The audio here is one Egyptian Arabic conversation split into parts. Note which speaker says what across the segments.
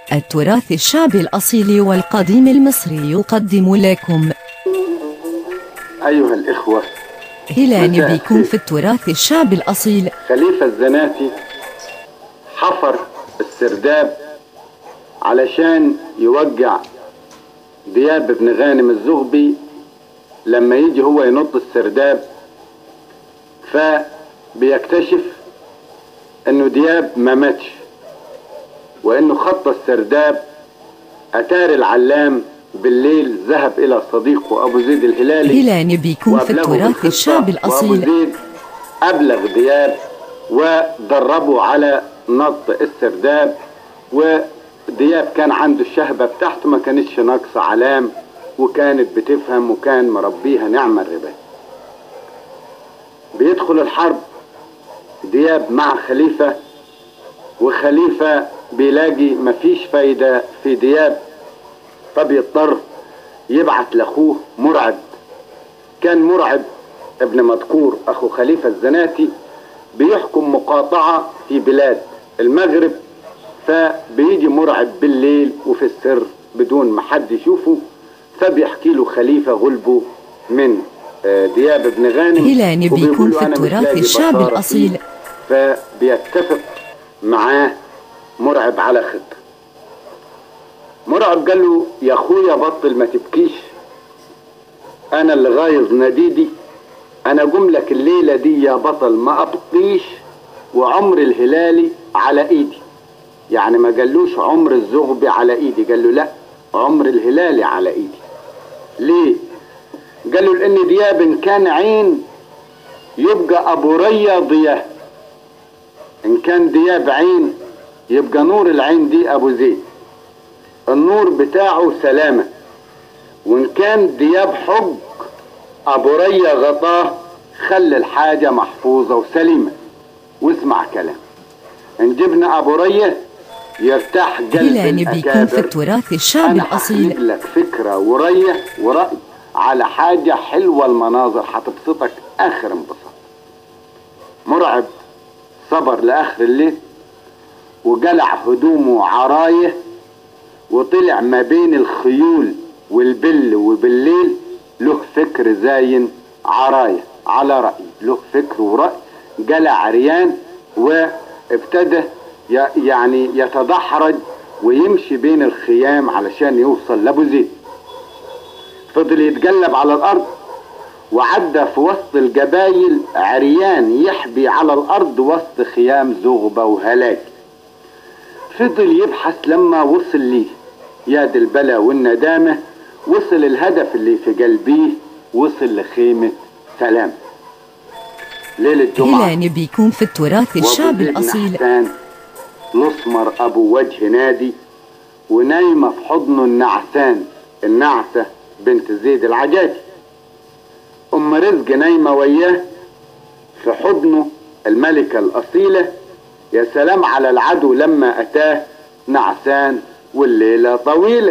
Speaker 1: التراث الشعبي الأصيل والقديم المصري يقدم لكم
Speaker 2: أيها الإخوة
Speaker 1: هلال
Speaker 2: مساء
Speaker 1: بكم
Speaker 2: الخير.
Speaker 1: في التراث الشعبي الأصيل
Speaker 2: خليفة الزناتي حفر السرداب علشان يوجع دياب بن غانم الزغبي لما يجي هو ينط السرداب فبيكتشف انه دياب ما ماتش وانه خط السرداب اتار العلام بالليل ذهب الى صديقه ابو زيد الهلالي
Speaker 1: هلال بكم في
Speaker 2: وأبلغه
Speaker 1: التراث
Speaker 2: بالخطة،
Speaker 1: الشعبي
Speaker 2: وأبو
Speaker 1: الأصيل
Speaker 2: زيد أبلغ دياب ودربه على نط السرداب ودياب كان عنده الشهبة بتاعته ما كانتش ناقصة علام وكانت بتفهم وكان مربيها نعم الربا بيدخل الحرب دياب مع خليفة وخليفة بيلاقي مفيش فايدة في دياب فبيضطر يبعت لأخوه مرعب كان مرعب ابن مذكور اخو خليفه الزناتي بيحكم مقاطعه في بلاد المغرب فبيجي مرعب بالليل وفي السر بدون ما حد يشوفه فبيحكي له خليفه غلبه من آه، دياب بن غانم
Speaker 1: هلال بيكون
Speaker 2: وبيقول له
Speaker 1: في
Speaker 2: أنا مش
Speaker 1: التراث
Speaker 2: لاقي
Speaker 1: الشعبي
Speaker 2: بصارة
Speaker 1: الأصيل.
Speaker 2: فيه. فبيتفق معاه مرعب على خطه مرعب قال له يا اخويا بطل ما تبكيش انا اللي غايظ نديدي انا جملك الليله دي يا بطل ما ابقيش وعمر الهلالي على ايدي يعني ما قالوش عمر الزغبي على ايدي قال له لا عمر الهلالي على ايدي ليه قال له لان دياب إن كان عين يبقى ابو ريا ضياء ان كان دياب عين يبقى نور العين دي ابو زيد النور بتاعه سلامه وان كان دياب حج ابو ريا غطاه خلي الحاجة محفوظة وسليمة واسمع كلام ان جبنا ابو ريا يرتاح قلب
Speaker 1: هلال بكم في
Speaker 2: الاكابر
Speaker 1: التراث الشعبي
Speaker 2: انا
Speaker 1: الأصيل
Speaker 2: هخلق لك فكرة ورية ورأي على حاجة حلوة المناظر هتبسطك اخر انبساط مرعب صبر لاخر الليل وقلع هدومه عرايه وطلع ما بين الخيول والبل وبالليل له فكر زاين عراية على رأي له فكر ورأي جلع عريان وابتدى ي- يعني يتدحرج ويمشي بين الخيام علشان يوصل لابو زيد فضل يتقلب على الارض وعدى في وسط الجبايل عريان يحبي على الارض وسط خيام زغبة وهلاك فضل يبحث لما وصل ليه يا دي البلا والندامة وصل الهدف اللي في قلبيه وصل لخيمة سلام ليلة الجمعة
Speaker 1: هلال بكم في التراث الشعبي
Speaker 2: وأبو زيد
Speaker 1: الأصيل
Speaker 2: نحتان الأسمر أبو وجه نادي ونايمة في حضنه النعسان النعسة بنت زيد العجاجي أم رزق نايمة وياه في حضنه الملكة الأصيلة يا سلام على العدو لما أتاه نعسان والليلة طويلة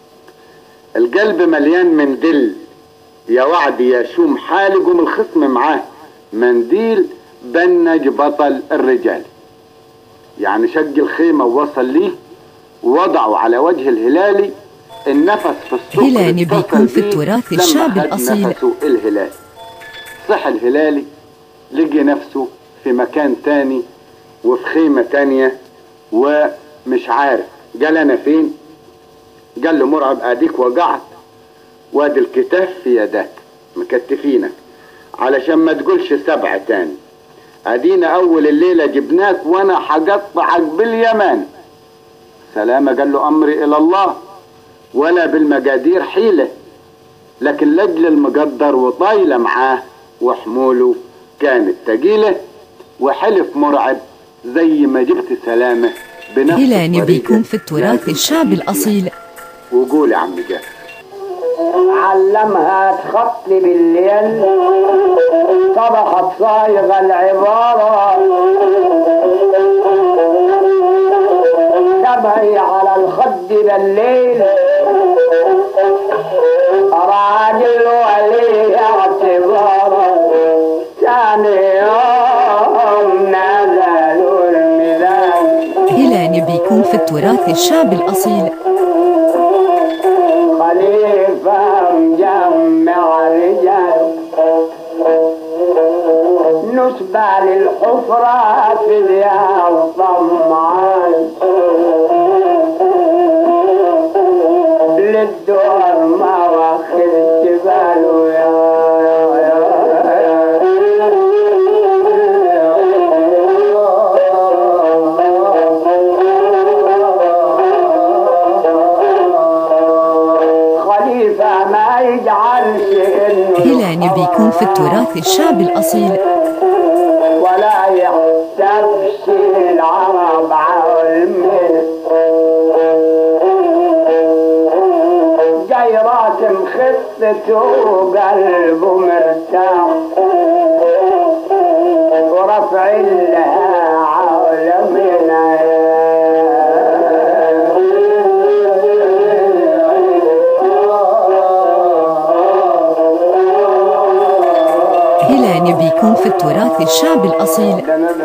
Speaker 2: القلب مليان من دل يا وعد يا شوم حالي قوم الخصم معاه منديل بنج بطل الرجال يعني شق الخيمة ووصل ليه ووضعه على وجه الهلالي النفس في السوق
Speaker 1: هلال بيكون في التراث الشعبي الأصيل.
Speaker 2: نفسه الهلالي صح الهلالي لقي نفسه في مكان تاني وفي خيمة تانية ومش عارف قال أنا فين قال له مرعب أديك وقعت وادي الكتاف في يدك مكتفينك علشان ما تقولش سبع تاني ادينا اول الليله جبناك وانا حقطعك باليمن سلامة قال له امري الى الله ولا بالمقادير حيله لكن لاجل المقدر وطايله معاه وحموله كانت تقيله وحلف مرعب زي ما جبت سلامه بنفس
Speaker 1: هلال
Speaker 2: الطريقة
Speaker 1: بكم في التراث
Speaker 2: لازم
Speaker 1: الشعبي
Speaker 2: أجيب
Speaker 1: الأصيل
Speaker 2: وقول يا عم جاسر
Speaker 3: علمها تخط بالليل طبخت صايغ العبارة دمعي على الخد بالليل راجل وليه اعتباره ثاني يوم نزلوا الميدان
Speaker 1: هلال بكم في التراث الشعبي الأصيل
Speaker 3: خليفة مجمع رجال نسبة للحفرة في اليوم طمعان للدور ما واخذ جبال يا يا خليفة ما يجعلش انه
Speaker 1: هلال بيكون في التراث الشعبي الأصيل
Speaker 3: ولا يحسبش العرب علمه جاي راسم خطته وقلبه مرتاح ورفع لها عالمنا
Speaker 1: هلال بيكون في التراث الشعبي الأصيل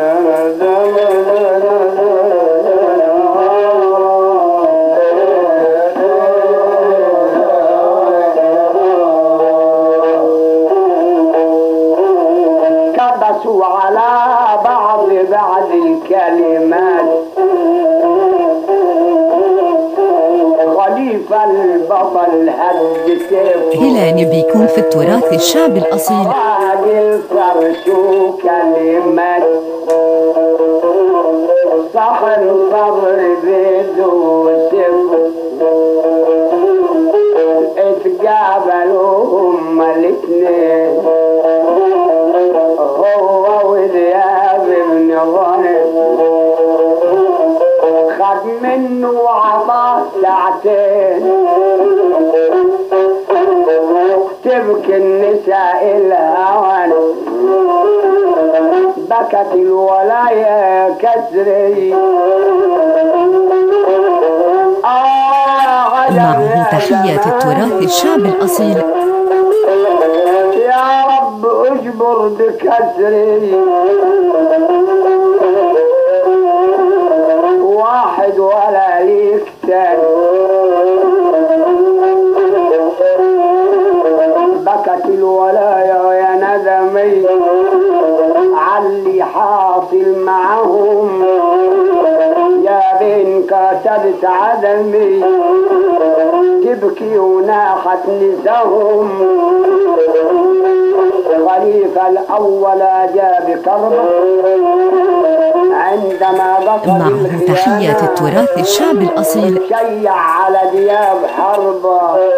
Speaker 3: كبسوا على بعض بعض الكلمات خليفة البطل هد سيفه
Speaker 1: هلال بيكون في التراث الشعبي الأصيل
Speaker 3: راجل فرشو كلمات صحن صبر بيدو سفر اتقابلوا هما الاتنين هو وذياب بن غنم خد منه وعطاه ساعتين تبكي النساء الهوان بكت الولاية كسري آه عجب
Speaker 1: معه
Speaker 3: يا
Speaker 1: تحيات
Speaker 3: زمان.
Speaker 1: التراث الشعبي الأصيل
Speaker 3: يا رب اجبر بكسري واحد ولا ليك تاني بكت الولايا يا ندمي علي حاصل معهم يا بين كسرت عدمي تبكي وناحت نساهم خليفة الأول جاء بكربة عندما بطل
Speaker 1: معه تحيات التراث الشعبي الأصيل
Speaker 3: شيع على دياب حربة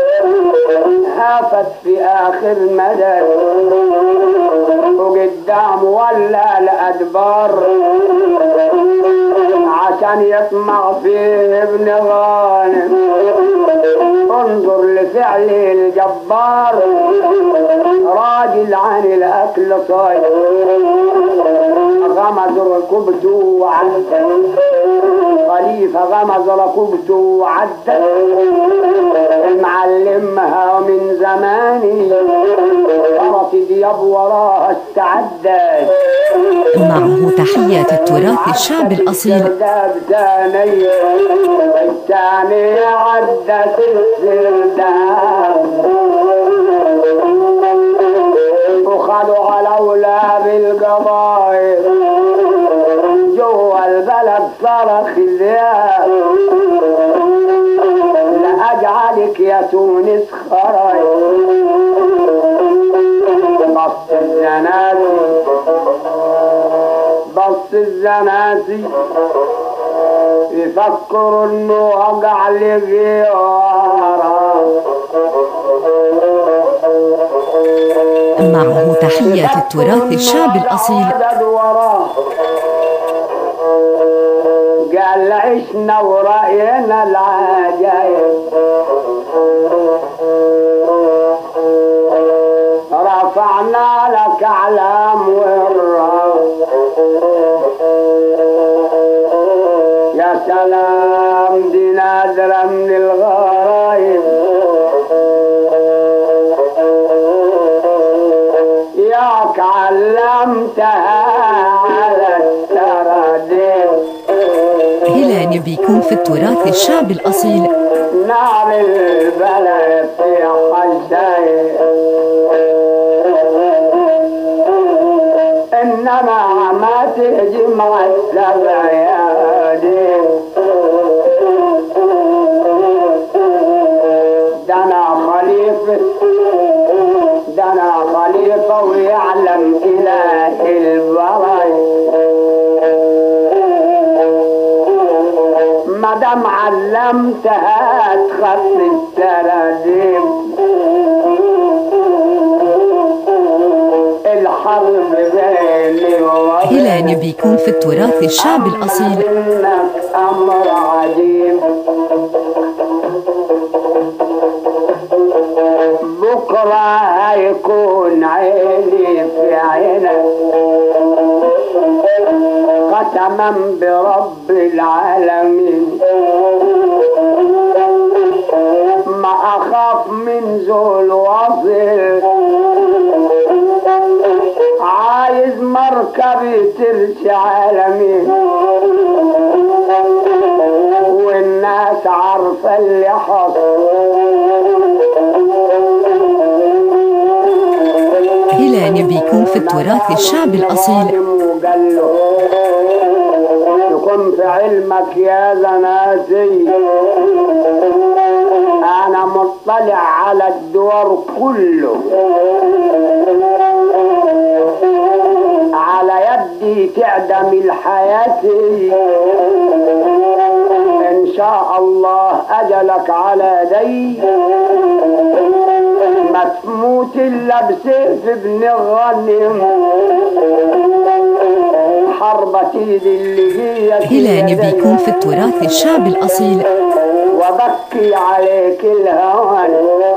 Speaker 3: هافت في آخر مدى وقدام ولا الأدبار عشان يطمع فيه ابن غانم انظر لفعل الجبار راجل عن الأكل صاير غمز ركبته وعدل خليفة غمز ركبته وعدل معلمها من زماني فرس دياب وراها استعدت
Speaker 1: معه تحيات التراث الشعبي الأصيل
Speaker 3: السرداب ثاني الثاني عدت السرداب وخلوا على أولاد القبائل جوا البلد صرخ ذياب لأجعلك يا تونس خراي بص الزناتي بص الزناتي يفكر انه وقع لغيره
Speaker 1: معه تحيات التراث الشعبي الأصيل
Speaker 3: عدد وراه قال عشنا ورأينا العجايب رفعنا لك علام والراس يا سلام دي نادرة من الغرايب ياك علمتها على السراديب
Speaker 1: هلال بيكون بكم في التراث الشعب الأصيل
Speaker 3: نار البلد في حجاي انما ما تجي مع السبع يا دين دنا خليفة دنا خليفة ويعلم إله البرايا مدام علمتها تخفي السراديم الحرب بيني وبينك
Speaker 1: إلى نبيكم في التراث الشعب الأصيل
Speaker 3: إنك أمر عجيب بكرة هيكون عيني في عينك قسما برب العالمين ما أخاف من ذو الوصل عايز مركبي ترسي عالمين والناس عارفة اللي حصل
Speaker 1: إلى نبيكم في التراث الشعب الأصيل
Speaker 3: وقال له يكون في علمك يا زناتي انا مطلع على الدور كله على يدي تعدم الحياة ان شاء الله اجلك على يدي ما تموت الا بسيف ابن الغنم حربة ايدي اللي هي
Speaker 1: إلى نبيكم في التراث الشعب الأصيل
Speaker 3: وبكي عليك الهوان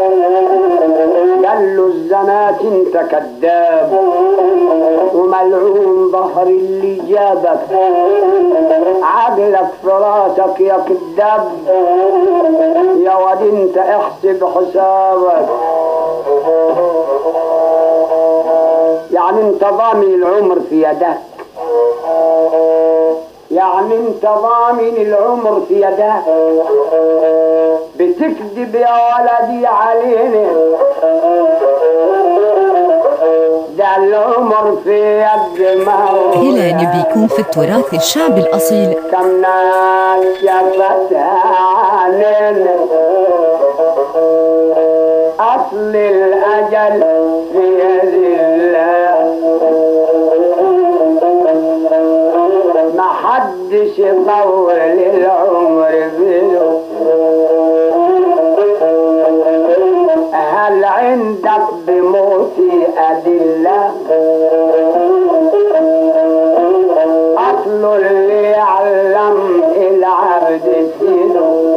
Speaker 3: قال له الزنات انت كذاب وملعون ظهر اللي جابك عقلك في راسك يا كذاب يا ود انت احسب حسابك يعني انت ضامن العمر في يدك يعني انت ضامن العمر في يدك بتكذب يا ولدي علينا ده العمر في يد مولاك
Speaker 1: إلى نبيكم في التراث الشعب الأصيل
Speaker 3: كم ناس شافتها علينا أصل الأجل في يد الله ما حدش يطول العمر بيه هل عندك بموتي أدلة أصل اللي يعلم العبد سينه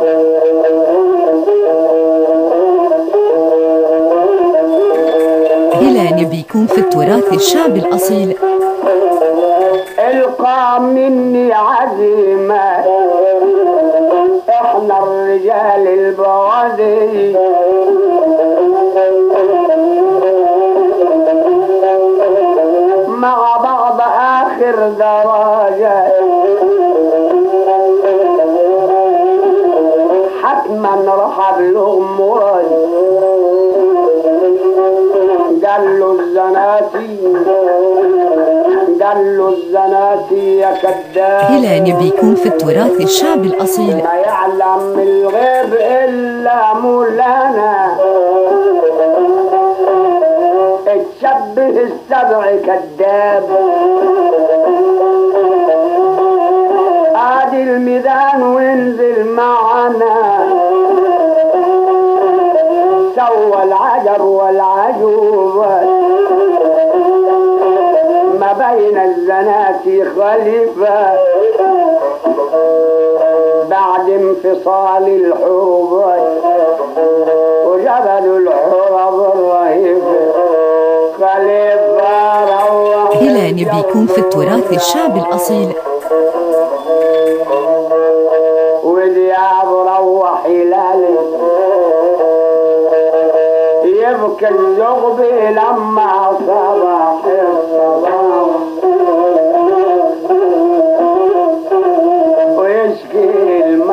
Speaker 1: إلى نبيكم في التراث الشعب الأصيل
Speaker 3: القى مني عزيمة احنا الرجال البوادي مع بعض اخر درجة حتما راح ابلغ مراد قال له الزناتي قال له الزناتي يا كذاب
Speaker 1: إلى نبيكم في التراث الشعب الأصيل
Speaker 3: ما يعلم الغيب إلا مولانا تشبه السبع كذاب ادي الميدان وانزل معنا سوى العجب والعجوب ما بين الزنات خليفة بعد انفصال الحروب وجبل الحرب الرهيب خليفة روح
Speaker 1: إلى نبيكم في التراث الشعب الأصيل
Speaker 3: ودياب روح هلالي يبكي الزغبي لما صباح الصباح ويشكي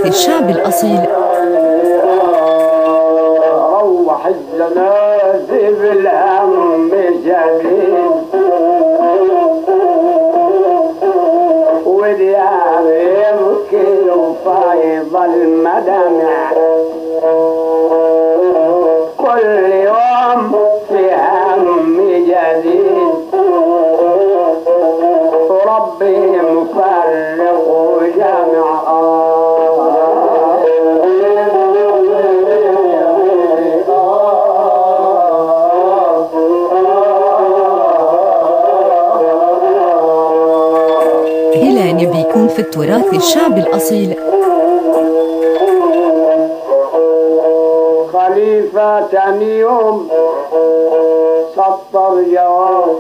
Speaker 1: الشعب الأصيل
Speaker 3: روح الزنازل بالهم جديد وديار يبكي وفايض المدامع كل يوم في هم جديد وربي مفرق وجامع
Speaker 1: هلال بيكون في التراث الشعب الأصيل
Speaker 3: خليفة تاني يوم سطر جواب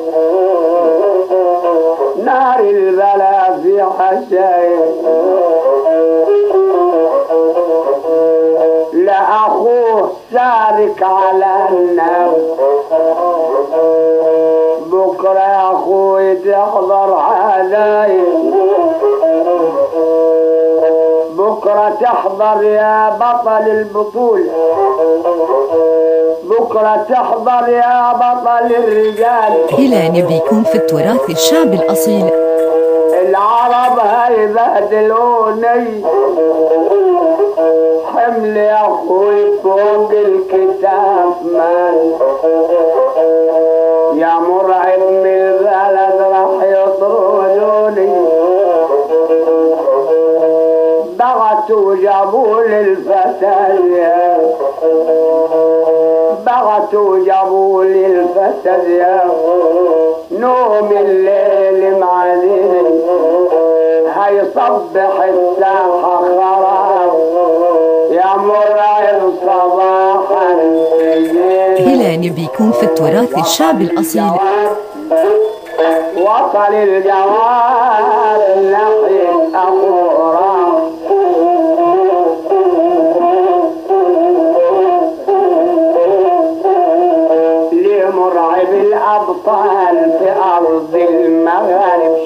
Speaker 3: نار البلا في حشايا لأخوه سارك على النار بكرة يا أخوي تحضر عدايا بكرة تحضر يا بطل البطولة بكرة تحضر يا بطل الرجال
Speaker 1: هلال بيكون في التراث الشعب الأصيل
Speaker 3: العرب هيبهدلوني حمل يا اخوي فوق الكتاف مال يا مرعب من البلد راح يطردوني بغتوا جابوا للفتاة بغتوا جابوا للفتاة نوم الليل معذين هيصبح الساحة خراب يا مرعب صباحا
Speaker 1: هلال بيكون في التراث الشعب الأصيل
Speaker 3: وصل الجواب ناحية أخورا لمرعب الأبطال في أرض المغرب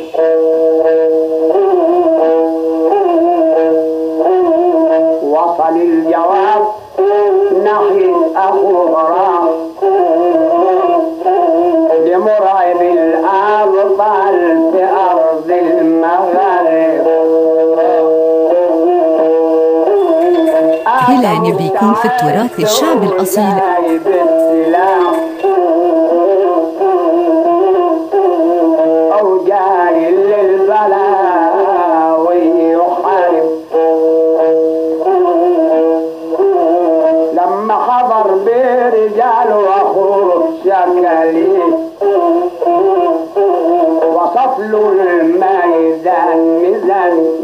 Speaker 3: وصل الجواب ناحية أخورا لمرعب الأبطال في أرض المغرب
Speaker 1: هلال بيكون في التراث الشعب الأصيل
Speaker 3: بالسلاح أو جاي للبلاء ويحارب لما حضر برجال وأخوه شكلي وصف له الميدان ميزاني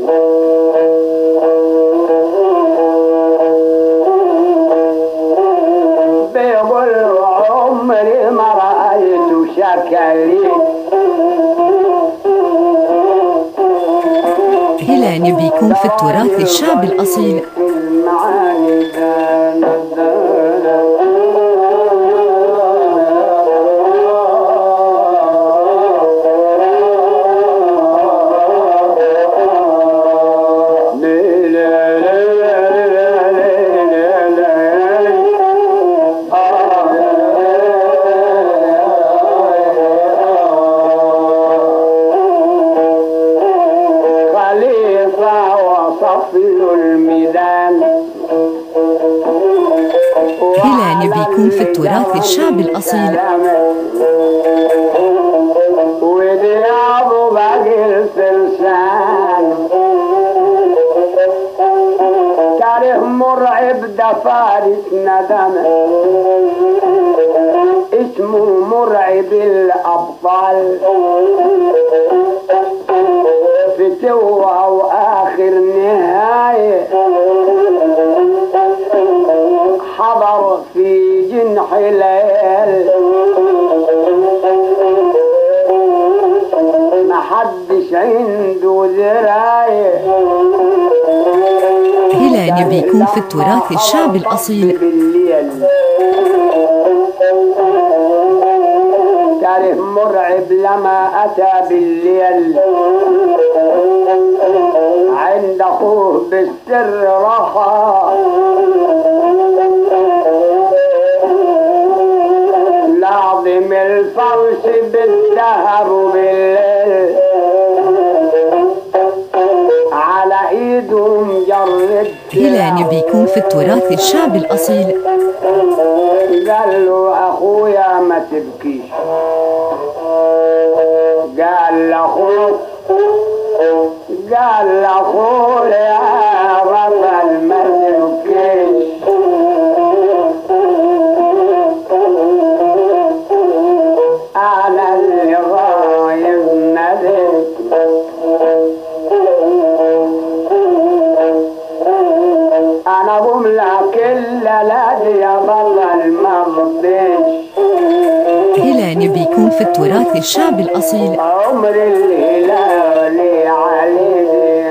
Speaker 3: بيقول عمري ما رأيت شكلي
Speaker 1: هلال بيكون في التراث الشعب الأصيل
Speaker 3: المعاني دانا دانا خليفة وصف له الميدان
Speaker 1: هلال بيكون في التراث الشعب الأصيل
Speaker 3: وديابه باقي الفرسان كاره مرعب ده فارس ندم اسمه مرعب الأبطال فتوى وآخر نهاية حضر في جنح ليل محدش عنده ذراية
Speaker 1: هلال بيكون في التراث الشعب الأصيل
Speaker 3: بالليل كاره مرعب لما أتى بالليل عند اخوه بالسر رخى لازم الفرش بالذهب وبالليل على ايده مجرد
Speaker 1: هلال بيكون في التراث الشعبي الأصيل
Speaker 3: قال له اخويا ما تبكيش قال لاخوك قال لاخويا بطل ما تبكيش انا اللي غايب ناديك انا بملى كل لادي يا بطل ما بطيش
Speaker 1: هلال بيكون في التراث الشعبي الأصيل
Speaker 3: عمر الهلال علي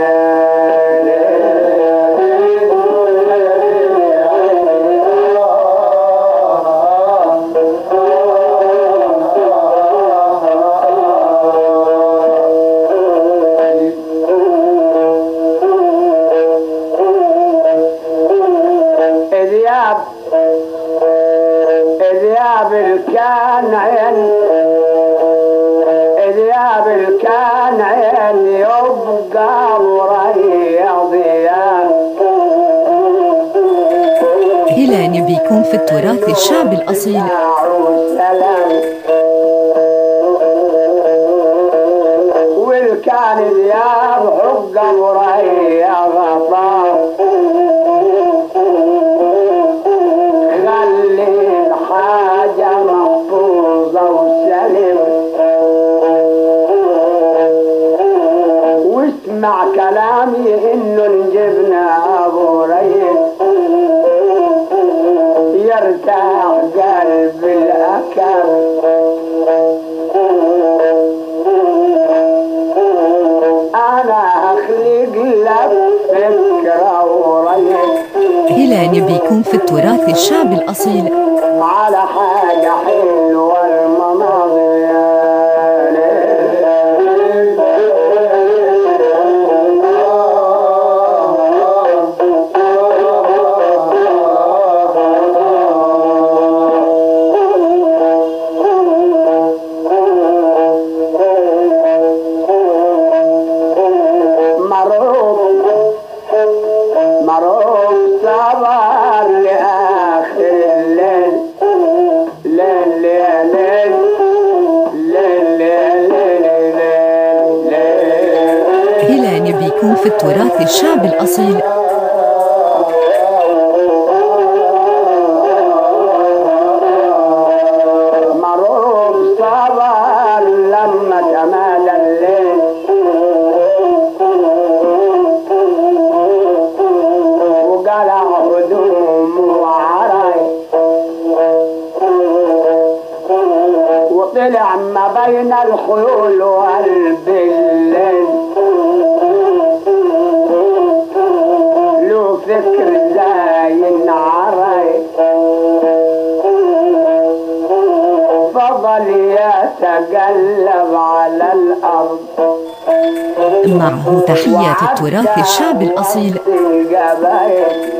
Speaker 3: ذياب ذياب الكان عين ذياب الكان عين يبقى وريض
Speaker 1: هلال بيكون في التراث الشعبي الأصيل
Speaker 3: سلام والكان ذياب حق وريض خلي الحاجة محفوظة وسلم واسمع كلامي انه نجبنا ابو ريس يرتاح قلب الاكل انا اخلق لك فكرة وريس
Speaker 1: هلال بيكون في التراث الشعبي الأصيل
Speaker 3: على حاجة حلوة المناظر يا مروب مروب صبر لآخر الليل ليل ليل ليل ليل ليل ليل ليل
Speaker 1: هلال بيكون في التراث الشعبي الأصيل
Speaker 3: مروب صبر لما تمادى الليل وقلع هدوم وعراي وطلع ما بين الخيول وقلب الليل له فكر زاين عراي فضل يتقلب على الأرض
Speaker 1: معه تحيات التراث الشعبي الأصيل
Speaker 3: القبائل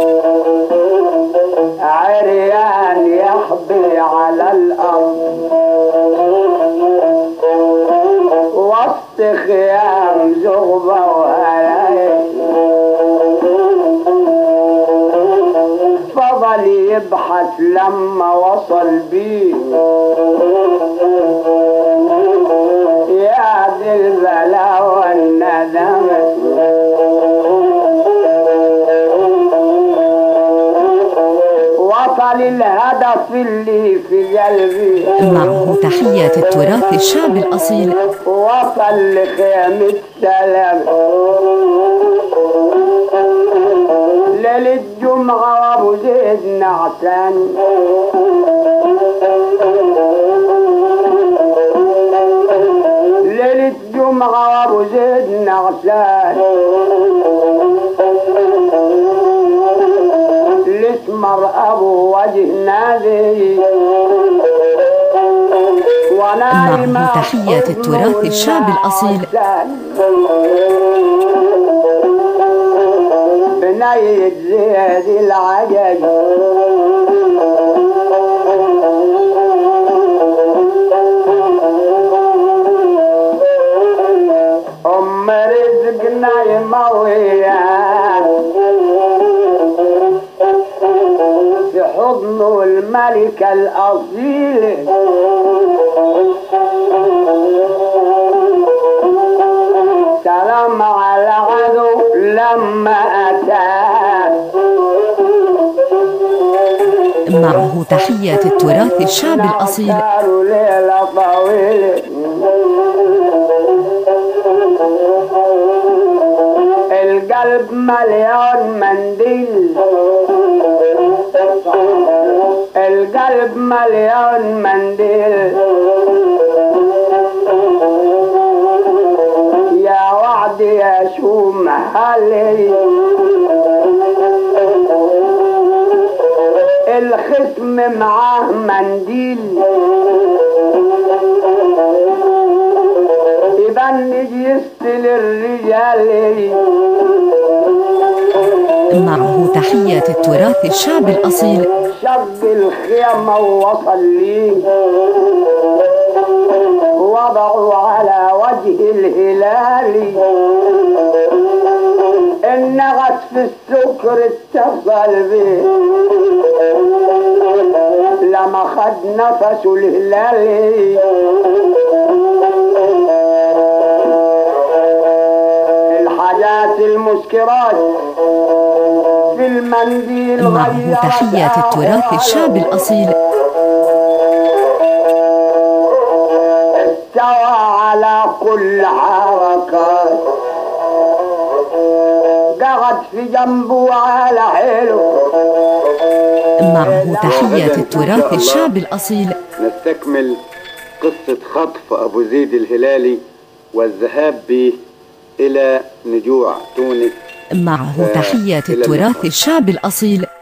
Speaker 3: عريان يحبي على الأرض وسط خيام زغبة وهلايل فضل يبحث لما وصل بيه يا ذي البلا والندم وصل الهدف اللي في قلبي
Speaker 1: معه تحيات التراث الشعبي الأصيل
Speaker 3: وصل لخيمة سلام ليلة جمعة وابو زيد نعسان ليلة جمعة وابو زيد نعسان الاسمر ابو وجه نادي
Speaker 1: معه تحيات التراث الشعبي الأصيل.
Speaker 3: بنية زيد العجج أم رزق نايمة وياه في حضن الملك الأصيل سلام على عدو لما أتى
Speaker 1: معه تحيات التراث الشعب الأصيل
Speaker 3: نعتار ليلة طويلة القلب مليون منديل القلب مليون منديل يا وعد يا شو محلي الختم معاه منديل يبنج يستل الرجال
Speaker 1: معه تحيات التراث الشعب الأصيل
Speaker 3: شق الخيمة ووصل لي وضعوا على وجه الهلال النغت في السكر اتصل به لما خد نفسه الهلال الحاجات المسكرات في المنديل
Speaker 1: معه
Speaker 3: غيرت
Speaker 1: تحيات التراث الشعب الأصيل
Speaker 3: استوى على كل حركة قعد في جنبه على حلو
Speaker 1: معه تحيات التراث الشعب الأصيل
Speaker 2: نستكمل قصة خطف أبو زيد الهلالي والذهاب به إلى نجوع تونس
Speaker 1: معه تحيات التراث الشعب الأصيل